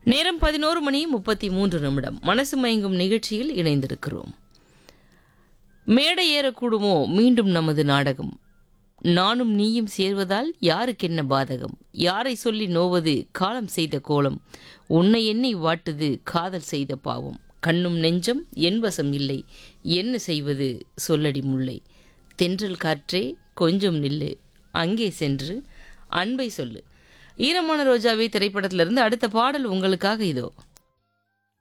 நேரம் பதினோரு மணி முப்பத்தி மூன்று நிமிடம் மனசு மயங்கும் நிகழ்ச்சியில் இணைந்திருக்கிறோம் மேடை ஏறக்கூடுமோ மீண்டும் நமது நாடகம் நானும் நீயும் சேர்வதால் யாருக்கென்ன பாதகம் யாரை சொல்லி நோவது காலம் செய்த கோலம் உன்னை எண்ணி வாட்டுது காதல் செய்த பாவம் கண்ணும் நெஞ்சம் என் வசம் இல்லை என்ன செய்வது சொல்லடி முல்லை தென்றல் காற்றே கொஞ்சம் நில்லு அங்கே சென்று அன்பை சொல்லு ஈரமான ரோஜாவே திரைப்படத்திலிருந்து அடுத்த பாடல் உங்களுக்காக இதோ